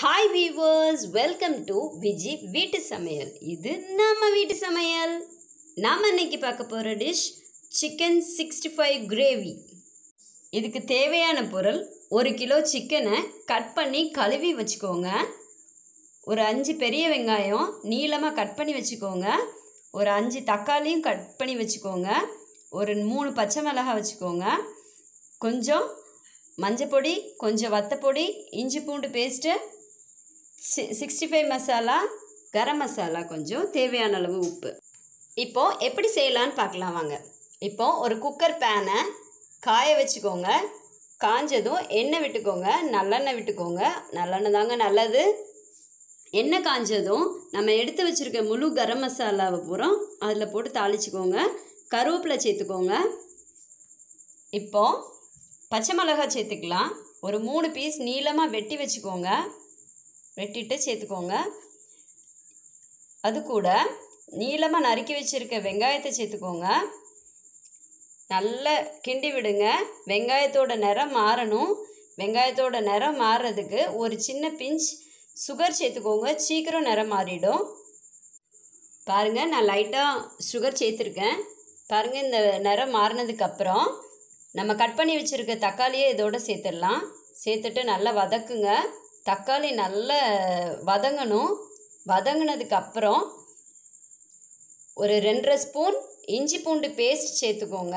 hi viewers welcome to Viji வீட்டு சமையல் இது நம்ம வீட்டு சமையல் நாம் இன்னைக்கு பார்க்க போகிற dish chicken sixty five gravy இதுக்கு தேவையான பொருள் ஒரு கிலோ சிக்கனை கட் பண்ணி கழுவி வச்சுக்கோங்க ஒரு அஞ்சு பெரிய வெங்காயம் நீளமாக கட் பண்ணி வச்சுக்கோங்க ஒரு அஞ்சு தக்காளியும் கட் பண்ணி வச்சுக்கோங்க ஒரு மூணு பச்சை மிளகாய் வச்சுக்கோங்க கொஞ்சம் மஞ்சப்பொடி கொஞ்சம் வத்தப்பொடி இஞ்சி பூண்டு பேஸ்ட்டு சி சிக்ஸ்டி ஃபைவ் மசாலா கரம் மசாலா கொஞ்சம் தேவையான அளவு உப்பு இப்போது எப்படி செய்யலான்னு பார்க்கலாம் வாங்க இப்போது ஒரு குக்கர் பேனை காய வச்சுக்கோங்க காஞ்சதும் எண்ணெய் விட்டுக்கோங்க நல்லெண்ணெய் விட்டுக்கோங்க நல்லெண்ணெய் தாங்க நல்லது எண்ணெய் காஞ்சதும் நம்ம எடுத்து வச்சுருக்க முழு கரம் மசாலாவை பூரா அதில் போட்டு தாளிச்சுக்கோங்க கருவேப்பிலை சேர்த்துக்கோங்க இப்போது பச்சை மிளகாய் சேர்த்துக்கலாம் ஒரு மூணு பீஸ் நீளமாக வெட்டி வச்சுக்கோங்க வெட்டிட்டு சேர்த்துக்கோங்க அது கூட நீளமாக நறுக்கி வச்சுருக்க வெங்காயத்தை சேர்த்துக்கோங்க நல்லா கிண்டி விடுங்க வெங்காயத்தோட நிறம் மாறணும் வெங்காயத்தோட நிறம் மாறுறதுக்கு ஒரு சின்ன பிஞ்ச் சுகர் சேர்த்துக்கோங்க சீக்கிரம் நிறம் மாறிடும் பாருங்கள் நான் லைட்டாக சுகர் சேர்த்துருக்கேன் பாருங்கள் இந்த நிறம் மாறினதுக்கப்புறம் நம்ம கட் பண்ணி வச்சுருக்க தக்காளியை இதோட சேர்த்துடலாம் சேர்த்துட்டு நல்லா வதக்குங்க தக்காளி நல்லா வதங்கணும் வதங்கினதுக்கு அப்புறம் ஒரு ரெண்டரை ஸ்பூன் இஞ்சி பூண்டு பேஸ்ட் சேர்த்துக்கோங்க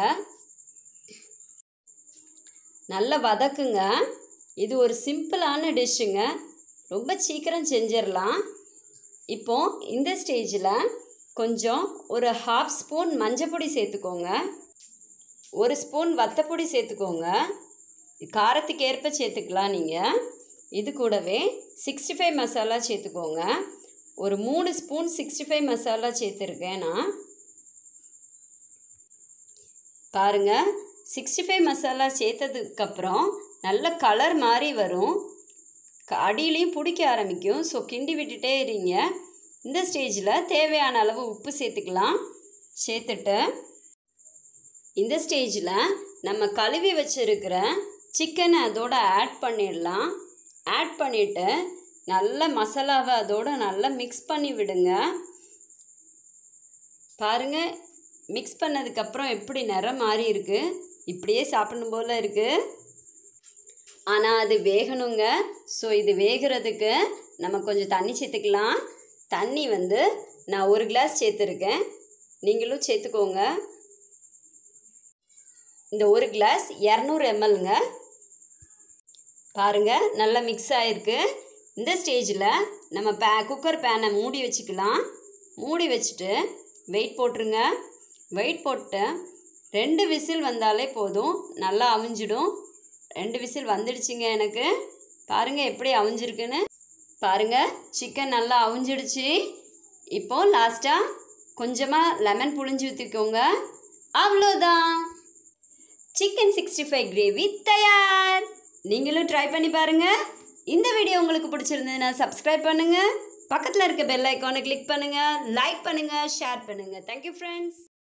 நல்லா வதக்குங்க இது ஒரு சிம்பிளான டிஷ்ஷுங்க ரொம்ப சீக்கிரம் செஞ்சிடலாம் இப்போ இந்த ஸ்டேஜில் கொஞ்சம் ஒரு ஹாஃப் ஸ்பூன் மஞ்சப்பொடி சேர்த்துக்கோங்க ஒரு ஸ்பூன் வத்தப்பொடி சேர்த்துக்கோங்க காரத்துக்கு ஏற்ப சேர்த்துக்கலாம் நீங்கள் இது கூடவே சிக்ஸ்டி ஃபைவ் மசாலா சேர்த்துக்கோங்க ஒரு மூணு ஸ்பூன் சிக்ஸ்டி ஃபைவ் மசாலா சேர்த்துருக்கேன் நான் பாருங்கள் சிக்ஸ்டி ஃபைவ் மசாலா சேர்த்ததுக்கப்புறம் நல்ல கலர் மாதிரி வரும் அடியிலையும் பிடிக்க ஆரம்பிக்கும் ஸோ கிண்டி விட்டுட்டே இருங்க இந்த ஸ்டேஜில் தேவையான அளவு உப்பு சேர்த்துக்கலாம் சேர்த்துட்டு இந்த ஸ்டேஜில் நம்ம கழுவி வச்சுருக்கிற சிக்கனை அதோட ஆட் பண்ணிடலாம் ஆட் பண்ணிவிட்டு நல்ல மசாலாவை அதோட நல்லா மிக்ஸ் பண்ணி விடுங்க பாருங்கள் மிக்ஸ் பண்ணதுக்கப்புறம் எப்படி நிறம் மாறி இருக்கு இப்படியே சாப்பிடணும் போல் இருக்குது ஆனால் அது வேகணுங்க ஸோ இது வேகிறதுக்கு நம்ம கொஞ்சம் தண்ணி சேர்த்துக்கலாம் தண்ணி வந்து நான் ஒரு கிளாஸ் சேர்த்துருக்கேன் நீங்களும் சேர்த்துக்கோங்க இந்த ஒரு கிளாஸ் இரநூறு எம்எல்ங்க பாருங்கள் நல்லா மிக்ஸ் ஆகிருக்கு இந்த ஸ்டேஜில் நம்ம பே குக்கர் பேனை மூடி வச்சுக்கலாம் மூடி வச்சுட்டு வெயிட் போட்டுருங்க வெயிட் போட்டு ரெண்டு விசில் வந்தாலே போதும் நல்லா அவிஞ்சிடும் ரெண்டு விசில் வந்துடுச்சுங்க எனக்கு பாருங்கள் எப்படி அவிஞ்சிருக்குன்னு பாருங்கள் சிக்கன் நல்லா அவிஞ்சிடுச்சு இப்போது லாஸ்ட்டாக கொஞ்சமாக லெமன் புழிஞ்சு ஊற்றிக்கோங்க அவ்வளோதான் சிக்கன் சிக்ஸ்டி ஃபைவ் கிரேவி தயார் நீங்களும் ட்ரை பண்ணி பாருங்கள் இந்த வீடியோ உங்களுக்கு பிடிச்சிருந்ததுன்னா சப்ஸ்கிரைப் பண்ணுங்கள் பக்கத்தில் இருக்க பெல் ஐக்கானை கிளிக் பண்ணுங்கள் லைக் பண்ணுங்கள் ஷேர் பண்ணுங்கள் தேங்க்யூ ஃப்ரெண்ட்ஸ்